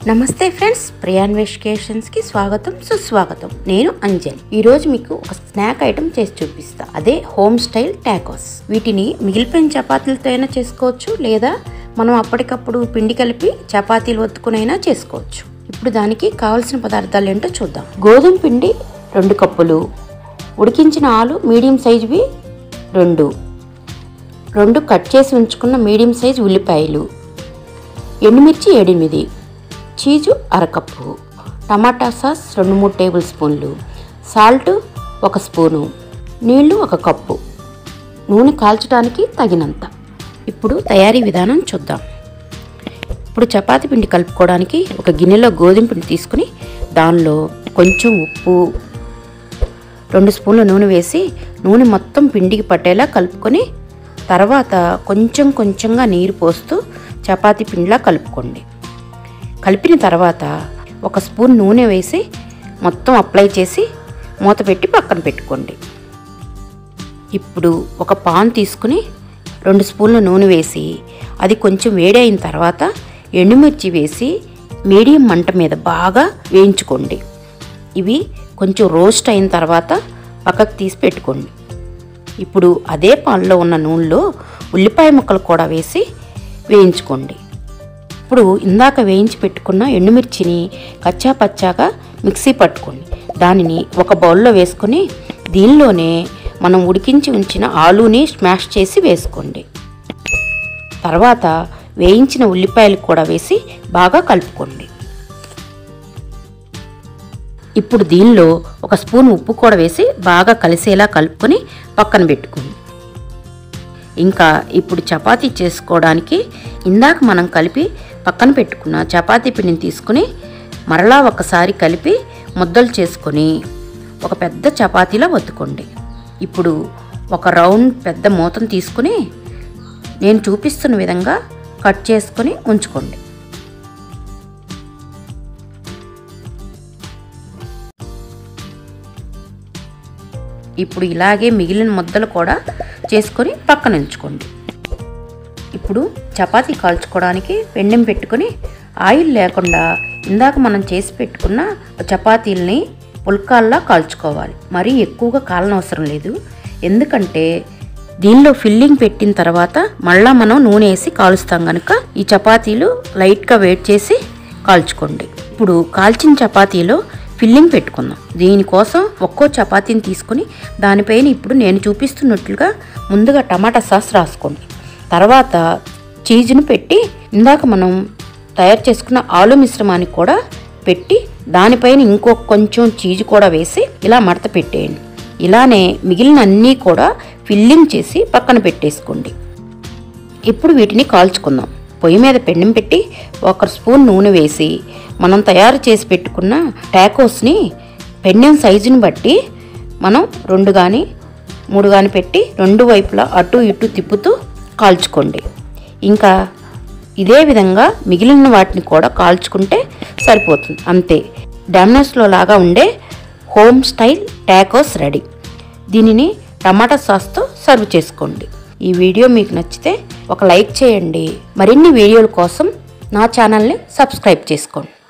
నమస్తే ఫ్రెండ్స్ ప్రియాన్వెస్టిగేషన్స్కి స్వాగతం సుస్వాగతం నేను అంజలి ఈరోజు మీకు ఒక స్నాక్ ఐటమ్ చేసి చూపిస్తా అదే హోమ్ స్టైల్ టాకోస్ వీటిని మిగిలిపోయిన చపాతీలతో అయినా చేసుకోవచ్చు లేదా మనం అప్పటికప్పుడు పిండి కలిపి చపాతీలు ఒత్తుకునైనా చేసుకోవచ్చు ఇప్పుడు దానికి కావలసిన పదార్థాలు ఏంటో చూద్దాం గోధుమ పిండి రెండు కప్పులు ఉడికించిన ఆలు మీడియం సైజువి రెండు రెండు కట్ చేసి ఉంచుకున్న మీడియం సైజు ఉల్లిపాయలు ఎండుమిర్చి ఎనిమిది చీజు అరకప్పు టమాటా సాస్ రెండు మూడు టేబుల్ స్పూన్లు సాల్ట్ ఒక స్పూను నీళ్లు ఒక కప్పు నూనె కాల్చడానికి తగినంత ఇప్పుడు తయారీ విధానం చూద్దాం ఇప్పుడు చపాతీ పిండి కలుపుకోవడానికి ఒక గిన్నెలో గోధుమ పిండి తీసుకుని దానిలో కొంచెం ఉప్పు రెండు స్పూన్ల నూనె వేసి నూనె మొత్తం పిండికి పట్టేలా కలుపుకొని తర్వాత కొంచెం కొంచెంగా నీరు పోస్తూ చపాతీ పిండిలా కలుపుకోండి కలిపిన తర్వాత ఒక స్పూన్ నూనె వేసి మొత్తం అప్లై చేసి మూత పెట్టి పక్కన పెట్టుకోండి ఇప్పుడు ఒక పాన్ తీసుకుని రెండు స్పూన్ల నూనె వేసి అది కొంచెం వేడైన తర్వాత ఎండుమిర్చి వేసి మీడియం మంట మీద బాగా వేయించుకోండి ఇవి కొంచెం రోస్ట్ అయిన తర్వాత పక్కకు తీసి పెట్టుకోండి ఇప్పుడు అదే పాన్లో ఉన్న నూనెలో ఉల్లిపాయ ముక్కలు కూడా వేసి వేయించుకోండి ఇప్పుడు ఇందాక వేయించి పెట్టుకున్న ఎండుమిర్చిని కచ్చా పచ్చాగా మిక్సీ పట్టుకోండి దానిని ఒక బౌల్లో వేసుకొని దీనిలోనే మనం ఉడికించి ఉంచిన ఆలూని స్మాష్ చేసి వేసుకోండి తర్వాత వేయించిన ఉల్లిపాయలు కూడా వేసి బాగా కలుపుకోండి ఇప్పుడు దీనిలో ఒక స్పూన్ ఉప్పు కూడా వేసి బాగా కలిసేలా కలుపుకొని పక్కన పెట్టుకోండి ఇంకా ఇప్పుడు చపాతీ చేసుకోవడానికి ఇందాక మనం కలిపి పక్కన పెట్టుకున్న చపాతీ పిండిని తీసుకుని మరలా ఒకసారి కలిపి ముద్దలు చేసుకొని ఒక పెద్ద చపాతీలో ఒత్తుకోండి ఇప్పుడు ఒక రౌండ్ పెద్ద మూతను తీసుకుని నేను చూపిస్తున్న విధంగా కట్ చేసుకొని ఉంచుకోండి ఇప్పుడు ఇలాగే మిగిలిన ముద్దలు కూడా చేసుకొని పక్కన ఉంచుకోండి ఇప్పుడు చపాతీ కాల్చుకోవడానికి పెండెం పెట్టుకొని ఆయిల్ లేకుండా ఇందాక మనం చేసి పెట్టుకున్న చపాతీల్ని పుల్కాల్లా కాల్చుకోవాలి మరీ ఎక్కువగా కాలనవసరం లేదు ఎందుకంటే దీనిలో ఫిల్లింగ్ పెట్టిన తర్వాత మళ్ళా మనం నూనె వేసి కాలుస్తాం కనుక ఈ చపాతీలు లైట్గా వేడి చేసి కాల్చుకోండి ఇప్పుడు కాల్చిన చపాతీలో ఫిల్లింగ్ పెట్టుకుందాం దీనికోసం ఒక్కో చపాతీని తీసుకొని దానిపైన ఇప్పుడు నేను చూపిస్తున్నట్లుగా ముందుగా టమాటా సాస్ రాసుకోండి తర్వాత చీజ్ను పెట్టి ఇందాక మనం తయారు చేసుకున్న ఆలు మిశ్రమాన్ని కూడా పెట్టి దానిపైన ఇంకో కొంచెం చీజ్ కూడా వేసి ఇలా మడత పెట్టేయండి ఇలానే మిగిలిన అన్నీ కూడా ఫిల్లింగ్ చేసి పక్కన పెట్టేసుకోండి ఇప్పుడు వీటిని కాల్చుకుందాం పొయ్యి మీద పెండం పెట్టి ఒక స్పూన్ నూనె వేసి మనం తయారు చేసి పెట్టుకున్న టాకోస్ని పెండెం సైజుని బట్టి మనం రెండు కానీ మూడు కానీ పెట్టి రెండు వైపులా అటు ఇటు తిప్పుతూ కాల్చుకోండి ఇంకా ఇదే విధంగా మిగిలిన వాటిని కూడా కాల్చుకుంటే సరిపోతుంది అంతే డామినోస్లో లాగా ఉండే హోమ్ స్టైల్ టాకోస్ రెడీ దీనిని టమాటా సాస్తో సర్వ్ చేసుకోండి ఈ వీడియో మీకు నచ్చితే ఒక లైక్ చేయండి మరిన్ని వీడియోల కోసం నా ఛానల్ని సబ్స్క్రైబ్ చేసుకోండి